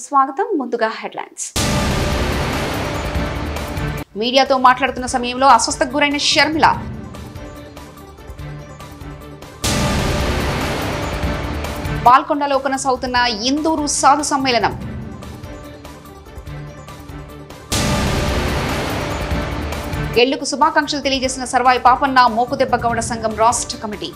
స్వాగతం ముందుగా హెడ్లైన్స్ మీడియాతో మాట్లాడుతున్న సమయంలో అస్వస్థకు గురైన షర్మిల బాల్కొండలో కొనసాగుతున్న ఇందూరు సాధు సమ్మేళనం ఎళ్లుకు శుభాకాంక్షలు తెలియజేసిన సర్వాయి పాపన్న మోకుదెబ్బ గౌడ సంఘం రాష్ట్ర కమిటీ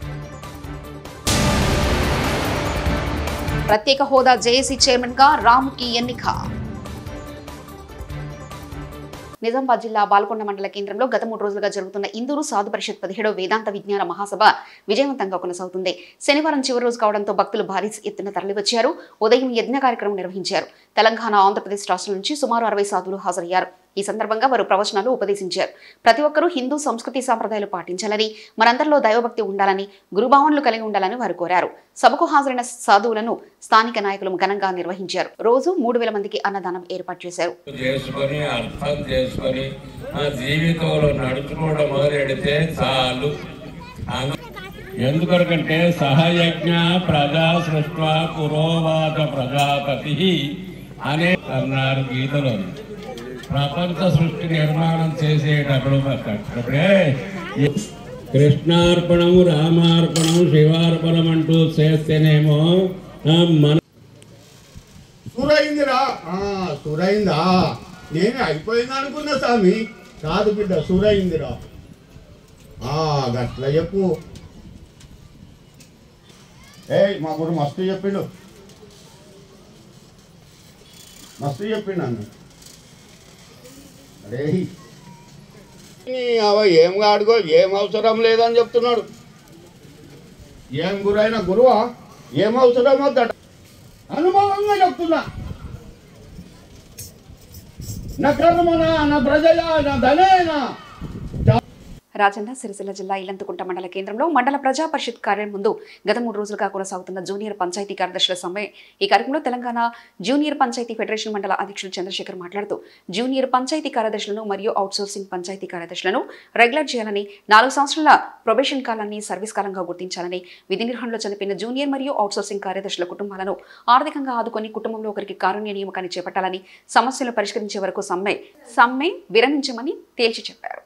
ప్రత్యేక హోదా జేఏసీ చైర్మన్ గా రాముకి ఎన్నిక నిజామాబాద్ జిల్లా బాల్కొండ మండల కేంద్రంలో గత మూడు రోజులుగా జరుగుతున్న ఇందూరు సాధు పరిషత్ పదిహేడవ వేదాంత విజ్ఞాన మహాసభ విజయవంతంగా కొనసాగుతుంది శనివారం చివరి రోజు కావడంతో భక్తులు భారీ ఎత్తున తరలివచ్చారు ఉదయం యజ్ఞ కార్యక్రమం నిర్వహించారు తెలంగాణ ఆంధ్రప్రదేశ్ రాష్ట్రం నుంచి సుమారు అరవై సాధువులు హాజరయ్యారు ఈ సందర్భంగా వారు ప్రవచనాలు ఉపదేశించారు ప్రతి ఒక్కరూ హిందూ సంస్కృతి సాంప్రదాయాలు పాటించాలని మనందరిలో దైవభక్తి ఉండాలని గురుభావనలు కలిగి ఉండాలని వారు కోరారు సభకు హాజరైన సాధువులను స్థానిక నాయకులు ఘనంగా నిర్వహించారు రోజు మూడు వేల మందికి అన్నదానం ఏర్పాటు చేశారు చేసుకొని అర్థం చేసుకొని నా జీవితంలో నడుచుకోవడం మొదలెడితే చాలు అన- ఎందుకొరకంటే సహయజ్ఞ ప్రజా సృష్ట పురోవాత ప్రజాపతి అనే అన్నారు గీతలో ప్రపంచ సృష్టి నిర్మాణం చేసేటప్పుడు అప్పుడే కృష్ణార్పణము రామార్పణము శివార్పణం అంటూ చేస్తేనేమో ఆ, మన సూరైందిరా ఆ, సూరైందా నేను అయిపోయింది అనుకున్నా స్వామి కాదు బిడ్డ సూరైందిరా ఆ, గట్ల చెప్పు ఏయ్ మా గురు మస్తు చెప్పిండు మస్తు చెప్పిండు అన్న అరే అవ ఏం ఆడుకో ఏం అవసరం లేదని చెప్తున్నాడు ఏం గురైన గురువా ఏం అవసరం వద్దట అనుభవంగా చెప్తున్నా నా కర్మనా నా ప్రజల నా ధనేనా రాజన్న సిరిసిల్ల జిల్లా ఇల్లంతకుంట మండల కేంద్రంలో మండల ప్రజా పరిషత్ కార్యాలయం ముందు గత మూడు రోజులుగా కొనసాగుతున్న జూనియర్ పంచాయతీ కార్యదర్శుల సమ్మె ఈ కార్యక్రమంలో తెలంగాణ జూనియర్ పంచాయతీ ఫెడరేషన్ మండల అధ్యక్షుడు చంద్రశేఖర్ మాట్లాడుతూ జూనియర్ పంచాయతీ కార్యదర్శులను మరియు అవుట్సోర్సింగ్ పంచాయతీ కార్యదర్శులను రెగ్యులర్ చేయాలని నాలుగు సంవత్సరాల ప్రొబేషన్ కాలాన్ని సర్వీస్ కాలంగా గుర్తించాలని విధి నిర్వహణలో చనిపోయిన జూనియర్ మరియు అవుట్సోర్సింగ్ కార్యదర్శుల కుటుంబాలను ఆర్థికంగా ఆదుకొని కుటుంబంలో ఒకరికి కారుణ్య నియామకాన్ని చేపట్టాలని సమస్యలు పరిష్కరించే వరకు సమ్మె సమ్మె విరమించమని తేల్చి చెప్పారు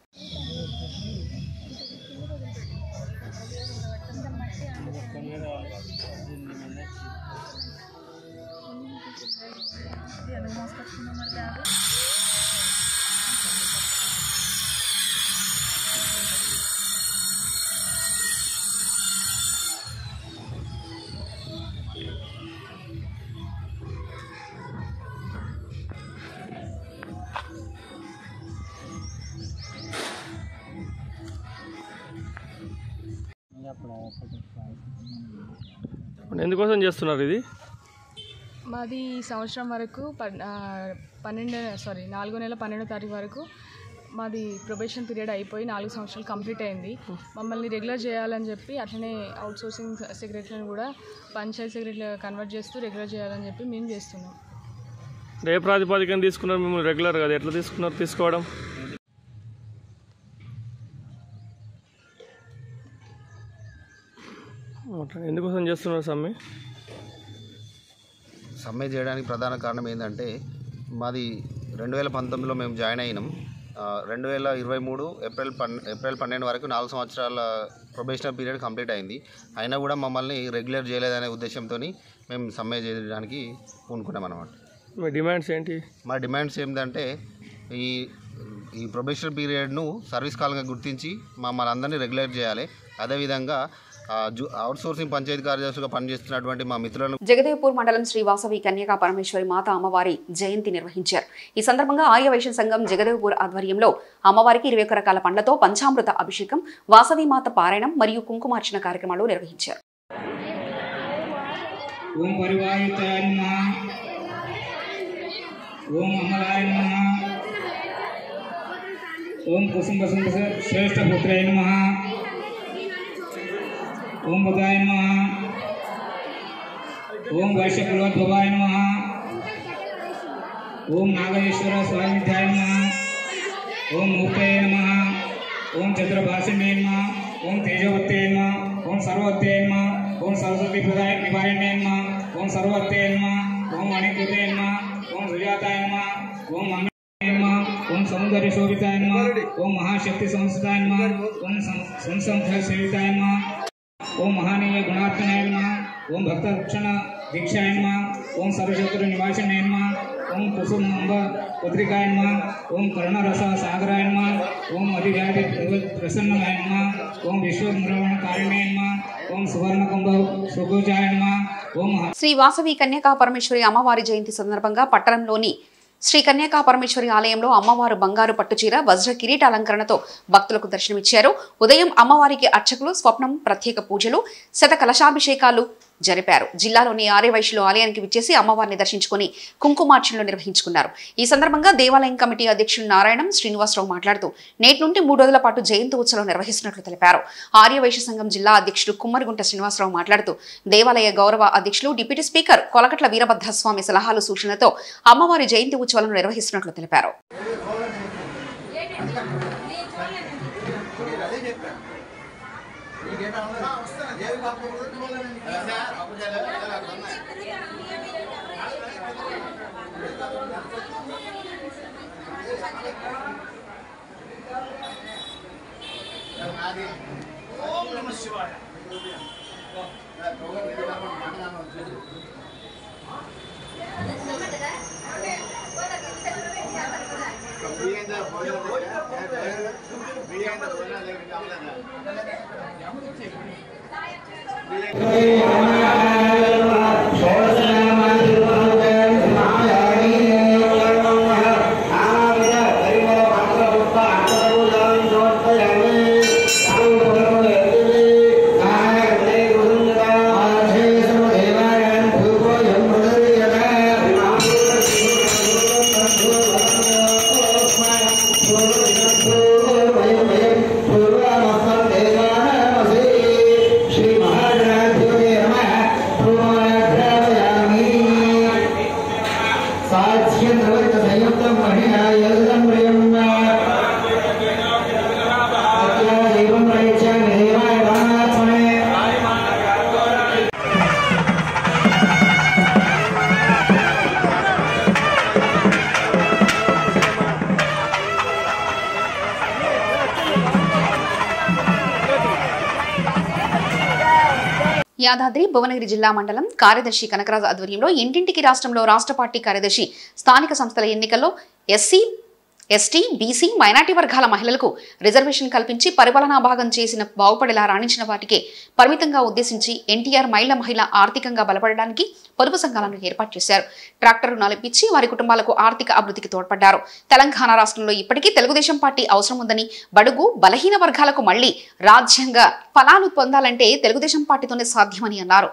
ఇప్పుడు ఎందుకోసం చేస్తున్నారు ఇది మాది ఈ సంవత్సరం వరకు పన్- ఆ, పన్నెండు సారీ నాలుగో నెల పన్నెండో తారీఖు వరకు మాది ప్రొబేషన్ పీరియడ్ అయిపోయి నాలుగు సంవత్సరాలు కంప్లీట్ అయింది మమ్మల్ని రెగ్యులర్ చేయాలని చెప్పి అట్లనే అవుట్ సోర్సింగ్ సెక్రటరీని కూడా పంచాయత్ సెక్రటరీ కన్వర్ట్ చేస్తూ రెగ్యులర్ చేయాలని చెప్పి మేము చేస్తున్నాం ఏ ప్రాతిపదికన తీసుకున్నారు మిమ్మల్ని రెగ్యులర్ కదా ఎట్లా తీసుకున్నారు తీసుకోవడం అట్లా ఎందుకోసం చేస్తున్నారు సమ్మె సమ్మె చేయడానికి ప్రధాన కారణం ఏంటంటే మాది రెండు వేల పంతొమ్మిదిలో మేము జాయిన్ అయినాం ఆ, రెండు వేల ఇరవై మూడు ఏప్రిల్ పన్ ఏప్రిల్ పన్నెండు వరకు నాలుగు సంవత్సరాల ప్రొబేషనల్ పీరియడ్ కంప్లీట్ అయింది అయినా కూడా మమ్మల్ని రెగ్యులర్ చేయలేదనే ఉద్దేశంతో మేము సమ్మె చేయడానికి పూనుకున్నాం అనమాట మీ డిమాండ్స్ ఏంటి మా డిమాండ్స్ ఏంటంటే ఈ ఈ ప్రొబేషనల్ పీరియడ్ను సర్వీస్ కాలంగా గుర్తించి మమ్మల్ని అందరినీ రెగ్యులర్ చేయాలి అదేవిధంగా ఆ, జు అవుట్ సోర్సింగ్ పంచాయతీ కార్యదర్శులుగా పనిచేస్తున్నటువంటి మా మిత్రులను జగదేవ్పూర్ మండలం శ్రీ వాసవి కన్యకా పరమేశ్వరి మాత అమ్మవారి జయంతి నిర్వహించారు ఈ సందర్భంగా ఆర్య వైశ్య సంఘం జగదేవ్పూర్ ఆధ్వర్యంలో అమ్మవారికి ఇరవై ఒక్క రకాల పండ్లతో పంచామృత అభిషేకం వాసవి మాత పారాయణం మరియు కుంకుమార్చన కార్యక్రమాలు నిర్వహించారు ఓం పరివాయుతాయ నమః ఓం అమలాయ నమః ఓం కుసుంబ సుందర శ్రేష్ఠ పుత్రాయ నమః ఓం బుధాయ నమః ఓం వైశ్య కులోద్భవాయ నమః ఓం నాగేశ్వర స్వామిధ్యాయ నమః ఓం మూర్తయ నమః ఓం చతురభాషిణ్యే నమః ఓం తేజవత్తే నమః ఓం సర్వత్తే నమః ఓం సరస్వతి ప్రదాయ నివారణే నమః ఓం సర్వత్తే నమః ఓం మణికృతాయ నమ ఓం సుజాతాయ నమ ఓం మంగళాయ నమ ఓం సౌందర్య శోభితాయ నమ ఓం మహాశక్తి సంస్థాయ నమ ఓం సంసంధ సేవితాయ నమ ఓం మహానీయ గుణాత్మనాయ నమ ఓం భక్త రక్షణ దీక్షాయ నమ ఓం సర్వశత్రు నివాసనాయ నమ ఓం కుసుమంబ పుత్రికాయ నమ ఓం కరుణరస సాగరాయ నమ ఓం అధివ్యాధి ప్రసన్నమాయ నమ ఓం విశ్వనిర్వహణ కారణాయ నమ ఓం సువర్ణకుంభ సుగోజాయ నమ ఓం మహా శ్రీ వాసవి కన్యకా పరమేశ్వరి అమ్మవారి జయంతి సందర్భంగా పట్టణంలోని శ్రీ కన్యకా పరమేశ్వరి ఆలయంలో అమ్మవారు బంగారు పట్టుచీర వజ్ర కిరీట అలంకరణతో భక్తులకు దర్శనమిచ్చారు ఉదయం అమ్మవారికి అర్చకులు స్వప్నం ప్రత్యేక పూజలు శత కలశాభిషేకాలు జరిపారు జిల్లాలోని ఆర్యవైశ్యులు ఆలయానికి విచ్చేసి అమ్మవారిని దర్శించుకుని కుంకుమార్చనలు నిర్వహించుకున్నారు ఈ సందర్భంగా దేవాలయం కమిటీ అధ్యక్షులు నారాయణం శ్రీనివాసరావు మాట్లాడుతూ నేటి నుండి మూడు రోజుల పాటు జయంతి ఉత్సవం నిర్వహిస్తున్నట్లు తెలిపారు ఆర్యవైశ్య సంఘం జిల్లా అధ్యక్షుడు కుమ్మరిగుంట శ్రీనివాసరావు మాట్లాడుతూ దేవాలయ గౌరవ అధ్యక్షులు డిప్యూటీ స్పీకర్ కొలకట్ల వీరభద్రస్వామి సలహాలు సూచనలతో అమ్మవారి జయంతి ఉత్సవాలను నిర్వహిస్తున్నట్లు తెలిపారు యాదాద్రి భువనగిరి జిల్లా మండలం కార్యదర్శి కనకరాజు ఆధ్వర్యంలో ఇంటింటికి రాష్ట్రంలో రాష్ట్ర పార్టీ కార్యదర్శి స్థానిక సంస్థల ఎన్నికల్లో ఎస్సీ ఎస్టీ బీసీ మైనార్టీ వర్గాల మహిళలకు రిజర్వేషన్ కల్పించి పరిపాలనా భాగం చేసిన బాగుపడేలా రాణించిన వాటికే పరిమితంగా ఉద్దేశించి ఎన్టీఆర్ మహిళ మహిళ ఆర్థికంగా బలపడడానికి పొదుపు సంఘాలను ఏర్పాటు చేశారు ట్రాక్టర్ రుణాలు ఇప్పించి వారి కుటుంబాలకు ఆర్థిక అభివృద్ధికి తోడ్పడ్డారు తెలంగాణ రాష్ట్రంలో ఇప్పటికీ తెలుగుదేశం పార్టీ అవసరం ఉందని బడుగు బలహీన వర్గాలకు మళ్లీ రాజ్యాంగ ఫలాలు పొందాలంటే తెలుగుదేశం పార్టీతోనే సాధ్యమని అన్నారు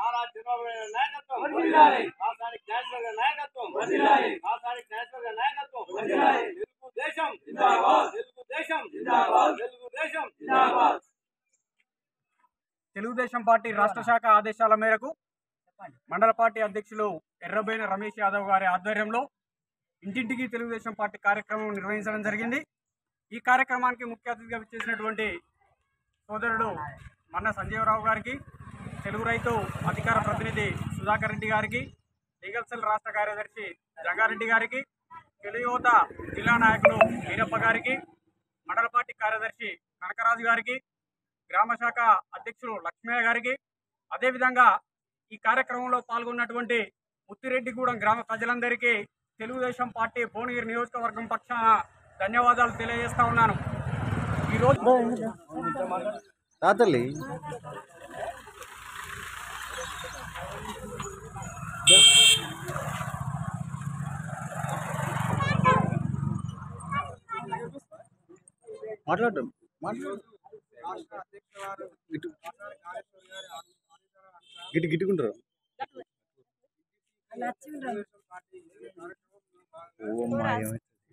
తెలుగుదేశం పార్టీ రాష్ట్ర శాఖ ఆదేశాల మేరకు మండల పార్టీ అధ్యక్షులు ఎర్రబోయిన రమేష్ యాదవ్ గారి ఆధ్వర్యంలో ఇంటింటికి తెలుగుదేశం పార్టీ కార్యక్రమం నిర్వహించడం జరిగింది ఈ కార్యక్రమానికి ముఖ్య అతిథిగా చేసినటువంటి సోదరుడు మన్న సంజీవరావు గారికి తెలుగు రైతు అధికార ప్రతినిధి సుధాకర్ రెడ్డి గారికి లీగల్ సెల్ రాష్ట్ర కార్యదర్శి జంగారెడ్డి గారికి తెలుగు యువత జిల్లా నాయకులు వీరప్ప గారికి మండల పార్టీ కార్యదర్శి కనకరాజు గారికి గ్రామ శాఖ అధ్యక్షులు లక్ష్మయ్య గారికి అదేవిధంగా ఈ కార్యక్రమంలో పాల్గొన్నటువంటి ముత్తిరెడ్డిగూడెం గ్రామ ప్రజలందరికీ తెలుగుదేశం పార్టీ భువనగిరి నియోజకవర్గం పక్షాన ధన్యవాదాలు తెలియజేస్తా ఉన్నాను ఈరోజు తాతల్లి మాట్లాడటం గిట్టు గిట్టు గిట్టుకుంటారు ఓ మాయం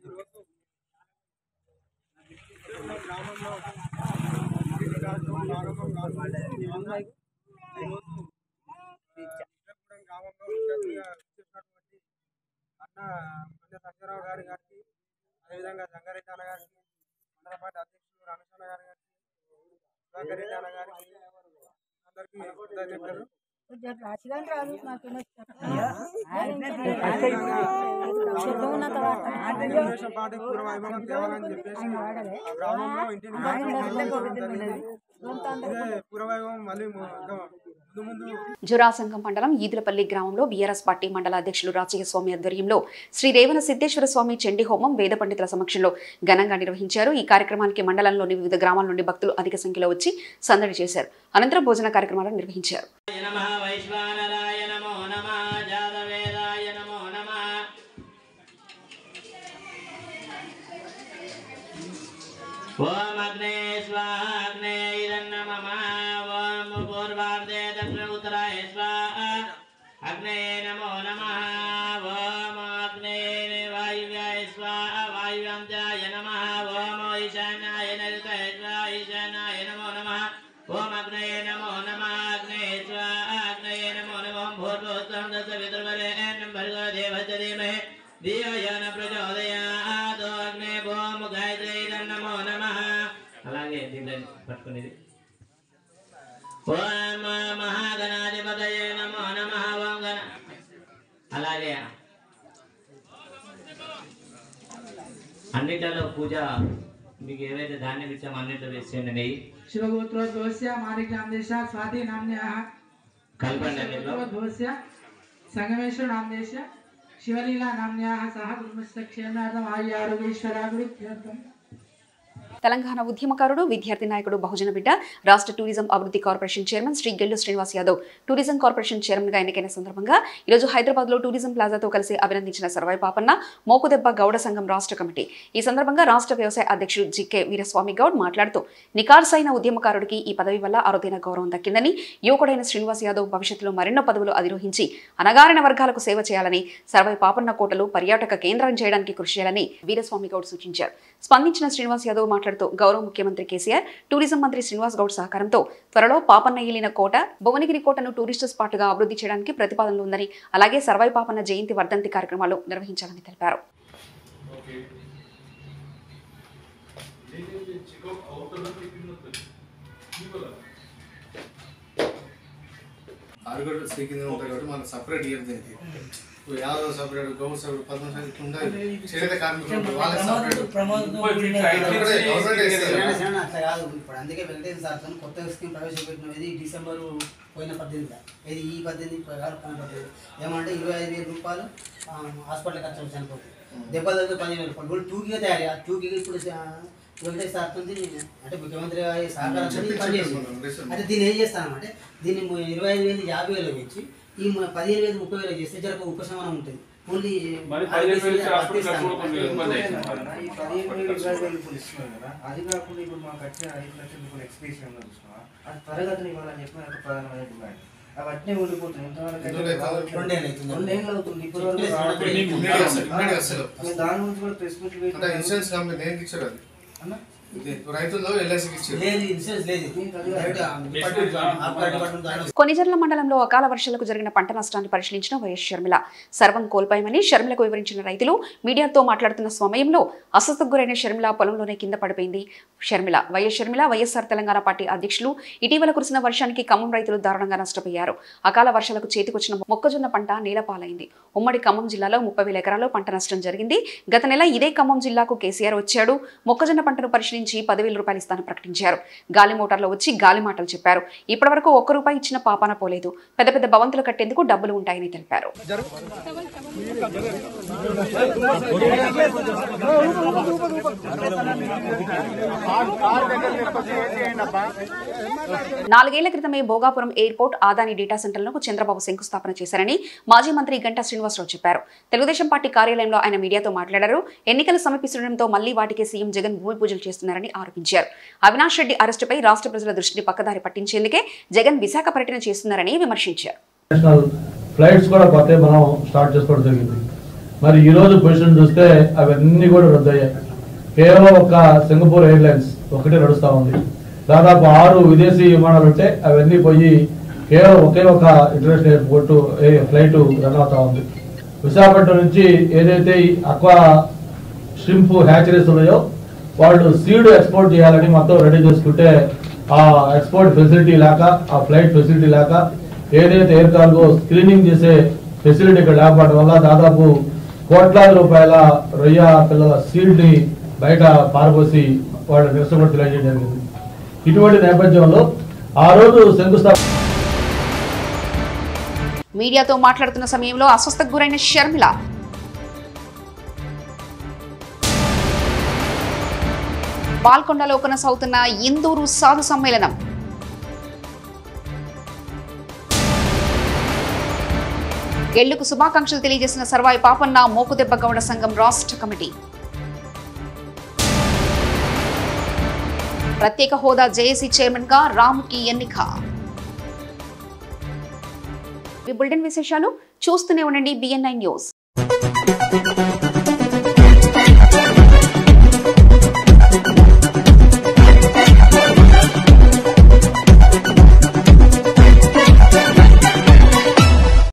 అన్న అన్న సంజయరావు గారి గారికి అదేవిధంగా జంగారెడ్డి అన్న గారికి మండల పార్టీ అధ్యక్షులు రమేష్ అన్న గారి గారికి సుధాకర్ రెడ్డి అన్న గారికి అందరికీ కృతజ్ఞతలు రాసిదని రాదు నాకేమో ఉన్నంత తెలుగుదేశం పార్టీ పూర్వవైభవం తేవాలని చెప్పేసి ఆ గ్రామంలో ఇంటిని ఇదే పూర్వవైభవం మళ్ళీ ము- ఇంకా ముందు ముందు జురాసంగం మండలం ఈదులపల్లి గ్రామంలో బీఆర్ఎస్ పార్టీ మండల అధ్యక్షులు రాచయ్య స్వామి ఆధ్వర్యంలో శ్రీ రేవణ సిద్ధేశ్వర స్వామి చండీ హోమం వేద పండితుల సమక్షంలో ఘనంగా నిర్వహించారు ఈ కార్యక్రమానికి మండలంలోని వివిధ గ్రామాల నుండి భక్తులు అధిక సంఖ్యలో వచ్చి సందడి చేశారు అనంతరం భోజన కార్యక్రమాలను నిర్వహించారు నమః వైశ్వానరాయ నమో నమః జాతవేదాయ నమో నమః ఓం అగ్నే స్వాహ అగ్నే ఇదన్నమమ ఓం పూర్వార్ధే దక్షిణ ఉత్తరాయ స్వాహ అగ్నే నమో నమః ఓం అగ్నే వాయువ్యాయ స్వాహ వాయువ్యాంధ్రాయ నమః ఓం ఈశాన్యాయ నైరుతాయ స్వాహ ఈశాన్యాయ నమో నమః ఓం అగ్నే నమో నమః అగ్నే స్వాహ అగ్నే నమో నమః భూర్భువస్వం దశ పితృవరేణ్యం భర్గో దేవస్య ధీమహి ధియో యో న ప్రచోదయాత్ అగ్నే భూమ గాయత్రీ నమో నమః అలాగే దీంట్లో పట్టుకునేది ఓం మహాగణాధిపతయే నమో నమః ఓం గణ అలాగే అన్నిటిలో పూజ మీకు ఏవైతే ధాన్యం ఇచ్చామో అన్నిట్లో వేసేయండి నెయ్యి शिवगोत्रोद्भवस्य माणिक्यान्देशः स्वाति नाम्न्याः కలపండి అన్నిట్లో शिवगोत्रोद्भवस्य संगमेश्वर नाम्नेस्य शिवलीला नाम्न्याः सह कुटुम्बस्य क्षेमार्थम् आयुरारोग्यैश्वर्याभिवृद्ध्यर्थम् తెలంగాణ ఉద్యమకారుడు విద్యార్థి నాయకుడు బహుజన బిడ్డ రాష్ట్ర టూరిజం అభివృద్ధి corporation chairman Shri Gellu Srinivas Yadav tourism corporation chairman గా ఎన్నికైన సందర్భంగా ఈరోజు హైదరాబాద్ లో టూరిజం ప్లాజాతో కలిసి అభినందించిన సర్వాయి పాపన్న మోకుదెబ్బ గౌడ సంఘం రాష్ట్ర కమిటీ ఈ సందర్భంగా రాష్ట్ర వ్యవసాయ అధ్యక్షుడు జికే వీరస్వామి గౌడ్ మాట్లాడుతూ నికార్సైన ఉద్యమకారుడికి ఈ పదవి వల్ల అరుదైన గౌరవం దక్కిందని యువకుడైన శ్రీనివాస్ యాదవ్ భవిష్యత్తులో మరెన్నో పదవులు అధిరోహించి అనగారిన వర్గాలకు సేవ చేయాలని సర్వై పాపన్న కోటలు పర్యాటక కేంద్రం చేయడానికి కృషి చేయాలని వీరస్వామి గౌడ్ సూచించారు స్పందించిన శ్రీనివాస్ యాదవ్ మాట్లాడుతూ గౌరవ ముఖ్యమంత్రి కేసీఆర్ టూరిజం మంత్రి శ్రీనివాస్ గౌడ్ సహకారంతో త్వరలో పాపన్న ఇల్లిన కోట భువనగిరి కోటను టూరిస్టు స్పాట్గా అభివృద్ధి చేయడానికి ప్రతిపాదనలు ఉందని అలాగే సర్వై పాపన్న జయంతి వర్ధంతి కార్యక్రమాలు నిర్వహించాలని తెలిపారు ఆరుగడ్డ శ్రీకింద ఉంటాయి కాబట్టి మనకు సపరేట్ ఇయర్ దీనికి ఇప్పుడు Yadav separate Goud separate Padma separate ఇట్లా ఉంటాయి చేనేత కార్మికులు ఉంటారు వాళ్ళకి సపరేట్ గవర్నమెంట్ ఇస్తుంది. అట్లా కాదు ఇప్పుడు అందుకే వెంకటేశ్వర సార్తో కొత్త స్కీమ్ ప్రవేశపెట్టినది డిసెంబర్ పోయిన పద్దెనిమిది ఇది ఈ పద్దెనిమిది ప్రకారం పోయిన పద్దెనిమిది ఏమంటే ఇరవై ఐదు వేల రూపాయలు ఆ, హాస్పిటల్ ఖర్చు చనిపోతుంది దెబ్బల దగ్గర పదిహేను వేల రూపాయలు ఇప్పుడు టూకీగా తయారు ఆ టూకీగా ఇప్పుడు ఆ, వెంకటేశ్వర సార్ నుంచి అంటే ముఖ్యమంత్రి గారి సహకారంతో ఇది పనిచేస్తుంది అంటే దీన్ని ఏం చేస్తానంటే దీన్ని ము- ఇరవై ఐదు వేలు యాభై వేలు ఇచ్చి ఈ ము- పదిహేను వేలు ముప్పై వేలు చేస్తే జర ఒక ఉపశమనం ఉంటుంది ఓన్లీ మరి పదిహేను వేలు ఇచ్చి హాస్పిటల్ ఖర్చు అవుతుంది, ఇబ్బంది అవుతుంది. ఈ పదిహేను వేలు ఇరవై వేలు ఇప్పుడు ఇస్తున్నాం కదా అది కాకుండా ఇప్పుడు మాకు వచ్చిన ఐదు లక్షల రూపాయలు ఎక్స్పీరియన్స్ ఉందో చూసినావా అది త్వరగతిని ఇవ్వాలని చెప్పిన ఒక ప్రధానమైన డిమాండ్ అవి అట్నే ఉండిపోతున్నాయి ఇంతవరకు అయితే రెండేళ్ళు అవుతుంది. రెండేళ్ళు అవుతుంది. రెండేళ్ళు అవుతుంది ఇప్పుడు వరకు ఇప్పుడే రావట్లేదు. ఇప్పుడే ఇమ్మీడియట్ వస్తుంది, ఇమ్మీడియట్ వస్తుంది. మేము దాని గురించి కూడా ప్రెస్ మీట్ పెట్టి అంటే ఇన్సూరెన్స్ కంపెనీ దేనికి ఇచ్చారు అది ఇది రైతుల్లో ఎల్ఐసికి ఇచ్చారు లేదు ఇన్సూరెన్స్ లేదు డైరెక్ట్ ఆ డిపార్ట్మెంట్ ఆబ్కారీ డిపార్ట్మెంట్ ద్వారా కొనిజర్ల మండలంలో అకాల వర్షాలకు జరిగిన పంట నష్టాన్ని పరిశీలించిన వైఎస్ షర్మిల సర్వం కోల్పోయామని షర్మిలకు వివరించిన రైతులు మీడియాతో మాట్లాడుతున్న సమయంలో అస్వస్థకు గురైన షర్మిల పొలంలోనే కింద పడిపోయింది షర్మిల వైఎస్ షర్మిల వైఎస్ఆర్ తెలంగాణ పార్టీ అధ్యక్షులు ఇటీవల కురిసిన వర్షానికి ఖమ్మం రైతులు దారుణంగా నష్టపోయారు అకాల వర్షాలకు చేతికొచ్చిన మొక్కజొన్న పంట నేలపాలైంది ఉమ్మడి ఖమ్మం జిల్లాలో ముప్పై వేల ఎకరాల్లో పంట నష్టం జరిగింది గత నెల ఇదే ఖమ్మం జిల్లాకు కేసీఆర్ వచ్చాడు మొక్కజొన్న పంటను పరిశీలించి పదివేల రూపాయలు ఇస్తానని ప్రకటించారు గాలి మోటార్లో వచ్చి గాలి మాటలు చెప్పారు ఇప్పటివరకు ఒక్క రూపాయి ఇచ్చిన పాపాన పోలేదు పెద్ద పెద్ద భవంతులు కట్టేందుకు డబ్బులు ఉంటాయని తెలిపారు నాలుగేళ్ల క్రితమే భోగాపురం ఎయిర్పోర్ట్ ఆదాని డేటా సెంటర్లకు చంద్రబాబు శంకుస్థాపన చేశారని మాజీ మంత్రి గంటా శ్రీనివాసరావు చెప్పారు తెలుగుదేశం పార్టీ కార్యాలయంలో ఆయన మీడియాతో మాట్లాడారు ఎన్నికలు సమీపిస్తుండటంతో మళ్ళీ వాటికి సీఎం జగన్ భూమి పూజలు చేస్తున్నారని ఆరోపించారు అవినాష్ రెడ్డి అరెస్టుపై రాష్ట్ర ప్రజల దృష్టిని పక్కదారి పట్టించేందుకే జగన్ విశాఖ పర్యటన చేస్తున్నారని విమర్శించారు నేషనల్ ఫ్లైట్స్ కూడా కొత్త మనం స్టార్ట్ చేసుకోవడం జరిగింది మరి ఈ రోజు పొజిషన్ చూస్తే అవన్నీ కూడా రద్దయ్యాయి కేవలం ఒక సింగపూర్ ఎయిర్లైన్స్ ఒకటే నడుస్తూ ఉంది దాదాపు ఆరు విదేశీ విమానాలు ఉంటే అవన్నీ పోయి కేవలం ఒకే ఒక ఇంటర్నేషనల్ ఎయిర్పోర్ట్ ఫ్లైట్ రన్ అవుతా ఉంది విశాఖపట్నం నుంచి ఏదైతే ఈ అక్వా షింప్ హ్యాచరీస్ ఉన్నాయో వాళ్ళు సీడ్ ఎక్స్పోర్ట్ చేయాలని మొత్తం రెడీ చేసుకుంటే ఆ ఎక్స్పోర్ట్ ఫెసిలిటీ లేక ఆ ఫ్లైట్ ఫెసిలిటీ లేక ఏదైతే ఎయిర్ కార్గో స్క్రీనింగ్ చేసే ఫెసిలిటీ ఇక్కడ లేకపోవడం వల్ల దాదాపు కోట్లాది రూపాయల రొయ్య పిల్లల సీడ్ ని బయట పారబోసి వాళ్ళ నిరసన కూడా తెలియజేయడం జరిగింది ఇటువంటి నేపథ్యంలో ఆ రోజు శంకుస్థాపన మీడియాతో మాట్లాడుతున్న సమయంలో అస్వస్థకు గురైన షర్మిల బాల్కొండలో కొనసాగుతున్న ఇందూరు సాధు సమ్మేళనం ఎళ్లుకు శుభాకాంక్షలు తెలియజేసిన సర్వాయి పాపన్న మోకుదెబ్బ గౌడ సంఘం రాష్ట్ర కమిటీ ప్రత్యేక హోదా జేఏసీ చైర్మన్ గా రాముకి ఎన్నిక ఈ బులెటిన్ విశేషాలు చూస్తూనే ఉండండి బిఎన్ఐ న్యూస్